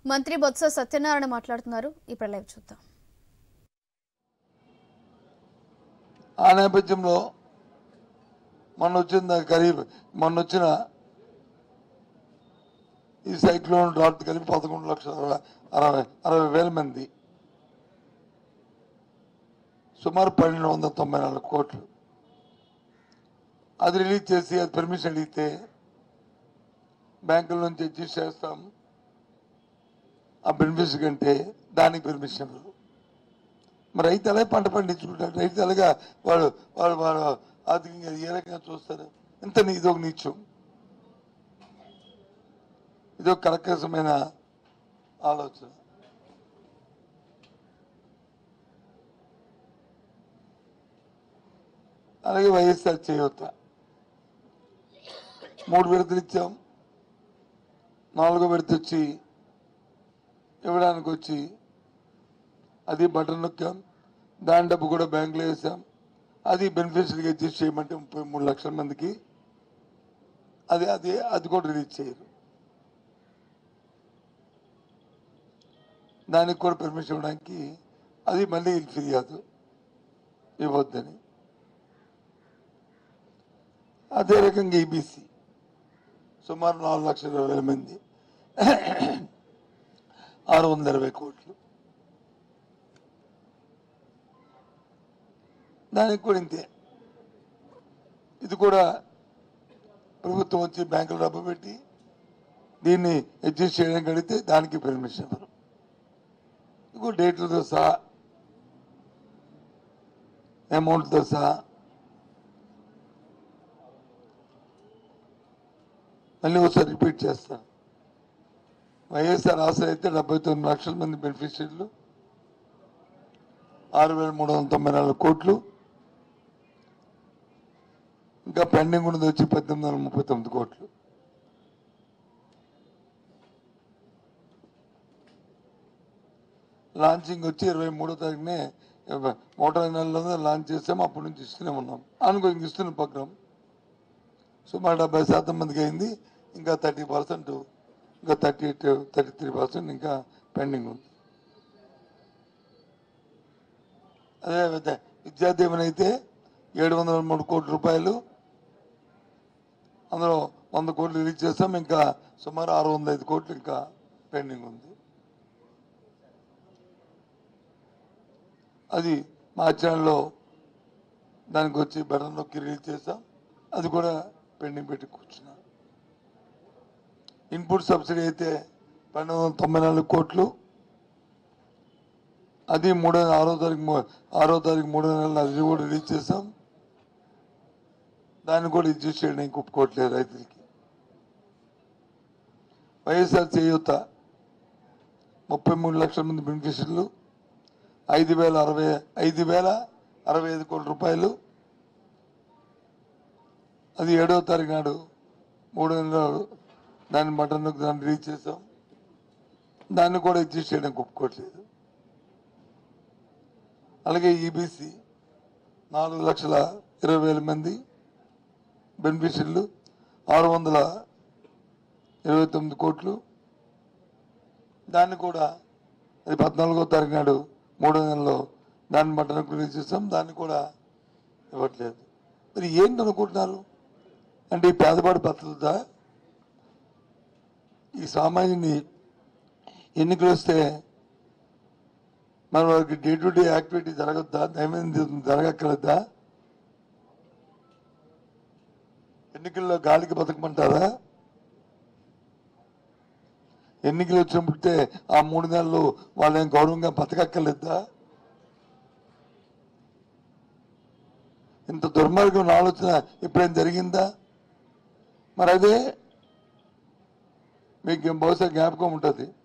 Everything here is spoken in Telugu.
మంత్రి బొత్స సత్యనారాయణ మాట్లాడుతున్నారు ఇప్పుడు లైవ్ చూద్దాం ఆ నేపథ్యంలో మొన్న వచ్చిన ఖరీఫ్ మొన్న వచ్చిన ఈ సైక్లోన్ డ్రాట్ కలిపి పదకొండు లక్షల అరవై అరవై అరవై వేల మంది సుమారు పన్నెండు వందల తొంభై నాలుగు కోట్లు అది రిలీజ్ చేసి అది పర్మిషన్ అడిగితే బ్యాంకుల నుంచి అడ్జస్ట్ చేస్తాం ఆ బెనిఫిట్స్ కంటే దానికి పర్మిషన్ ఇవ్వరు మరి రైతు అలాగే పంట పండించుకుంటాడు రైతు అలాగా వాడు వాడు వాడు ఆర్థికంగా ఏ రకంగా చూస్తారు ఎంత నీ- ఇదొక నీచం ఇదొక కరకసమైన ఆలోచన అలాగే వైఎస్ఆర్ చేయూత మూడు విడతలు ఇచ్చాం నాలుగో విడత వచ్చి ఇవ్వడానికి వచ్చి అది బటన్ నొక్కాం దాని డబ్బు కూడా బ్యాంకులో వేసాం అది బెనిఫిషరీగా అడ్జస్ట్ చేయమంటే ముప్పై మూడు లక్షల మందికి అది అది అది కూడా రిలీజ్ చేయరు దానికి కూడా పర్మిషన్ ఇవ్వడానికి అది మళ్ళీ ఫిర్యాదు ఇవ్వద్దని అదే రకంగా ఈబీసీ సుమారు నాలుగు లక్షల ఇరవై వేల మంది ఆరు వందల ఇరవై కోట్లు దానికి కూడా ఇంతే ఇది కూడా ప్రభుత్వం వచ్చి బ్యాంకులో డబ్బు పెట్టి దీన్ని అడ్జస్ట్ చేయడానికి అడిగితే దానికి పర్మిషన్ ఇవ్వరు ఇంకో డేట్లతో సహా అమౌంట్తో సహా మళ్ళీ ఒకసారి రిపీట్ చేస్తాను వైఎస్ఆర్ ఆసరా అయితే డెబ్బై తొమ్మిది లక్షల మంది బెనిఫిషియర్లు ఆరు వేల మూడు వందల తొంభై నాలుగు కోట్లు ఇంకా పెండింగ్ ఉన్నది వచ్చి పద్దెనిమిది వందల ముప్పై తొమ్మిది కోట్లు లాంచింగ్ వచ్చి ఇరవై మూడో తారీఖునే మోటార్ నెలలో లాంచ్ చేసాము అప్పటి నుంచి ఇస్తూనే ఉన్నాం అనుకో ఇంక ఇస్తున్న ప్రోగ్రాం సుమారు డెబ్బై శాతం మందికి అయింది ఇంకా థర్టీ పర్సెంట్ ఇంకా థర్టీ థర్టీ త్రీ పర్సెంట్ ఇంకా పెండింగ్ ఉంది అదే విధ- విద్యాదీవెన అయితే ఏడు వందల మూడు కోట్ల రూపాయలు అందులో వంద కోట్లు రిలీజ్ చేస్తాం ఇంకా సుమారు ఆరు వందల ఐదు కోట్లు ఇంకా పెండింగ్ ఉంది అది మార్చి నెలలో దానికి వచ్చి బటన్ నొక్కి రిలీజ్ చేస్తాం అది కూడా పెండింగ్ పెట్టి కూర్చున్నాం ఇన్పుట్ సబ్సిడీ అయితే పన్నెండు వందల తొంభై నాలుగు కోట్లు అది మూడో ఆరో తారీఖు మూ- ఆరో తారీఖు మూడో నెలలు అది కూడా రిలీజ్ చేసాం దాన్ని కూడా అడ్జస్ట్ చేయడానికి ఒప్పుకోవట్లేదు రైతులకి వైఎస్ఆర్ చేయూత ముప్పై మూడు లక్షల మంది బెనిఫిషియర్లు ఐదు వేల అరవై ఐదు వేల అరవై ఐదు కోట్ల రూపాయలు అది ఏడవ తారీఖు నాడు మూడో నెలలు దాన్ని మటన్ దాన్ని రిలీజ్ చేసాం దాన్ని కూడా అడ్జస్ట్ చేయడానికి ఒప్పుకోవట్లేదు అలాగే ఈబీసీ నాలుగు లక్షల ఇరవై వేల మంది బెనిఫిషియర్లు ఆరు వందల ఇరవై తొమ్మిది కోట్లు దాన్ని కూడా అది పద్నాలుగో తారీఖు నాడు మూడో నెలలో దాన్ని మటన్ రిలీజ్ చేస్తాం దాన్ని కూడా ఇవ్వట్లేదు మరి ఏంటి అనుకుంటున్నారు అంటే ఈ పేదవాడి భద్రత ఈ సామాన్యుని ఎన్నికలు వస్తే మన వారికి డే టు డే యాక్టివిటీ జరగద్దా దైనందిన జరగక్కర్లేదా ఎన్నికల్లో గాలికి బతకమంటారా ఎన్నికలు వచ్చినప్పుడే ఆ మూడు నెలలు వాళ్ళేం గౌరవంగా బతకక్కర్లేదా ఇంత దుర్మార్గం ఆలోచన ఎప్పుడైనా జరిగిందా మరి అదే మీకు బహుశా జ్ఞాపకం ఉంటుంది